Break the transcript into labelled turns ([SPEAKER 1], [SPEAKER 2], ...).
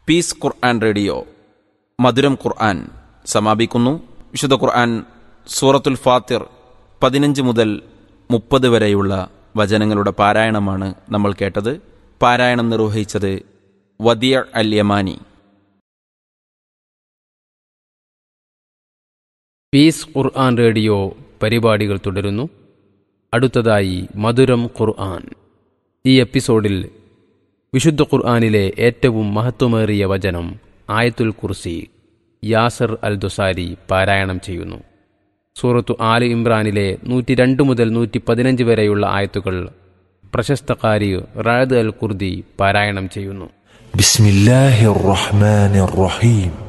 [SPEAKER 1] piece ഖുർആൻ radio മധുരം ഖുർആൻ സമാപിക്കുന്നു വിശുദ്ധ ഖുർആൻ സൂറത്തുൽ ഫാത്തിർ പതിനഞ്ച് മുതൽ മുപ്പത് വരെയുള്ള വചനങ്ങളുടെ പാരായണമാണ് നമ്മൾ കേട്ടത് പാരായണം നിർവഹിച്ചത് വദിയ അൽ യമാനി
[SPEAKER 2] പീസ് ഖുർആൻ റേഡിയോ പരിപാടികൾ തുടരുന്നു അടുത്തതായി മധുരം ഖുർആൻ ഈ എപ്പിസോഡിൽ വിശുദ്ധ ഖുർആനിലെ ഏറ്റവും മഹത്വമേറിയ വചനം ആയത്തുൽ കുർസി യാസർ അൽ ദുസാരി പാരായണം ചെയ്യുന്നു സൂറത്തു ആല് ഇമ്രാനിലെ നൂറ്റി രണ്ട് മുതൽ നൂറ്റി പതിനഞ്ച് വരെയുള്ള ആയത്തുകൾ പ്രശസ്ത കാരി റാദ് അൽ കുർദി പാരായണം ചെയ്യുന്നു
[SPEAKER 3] بسم الله الرحمن الرحيم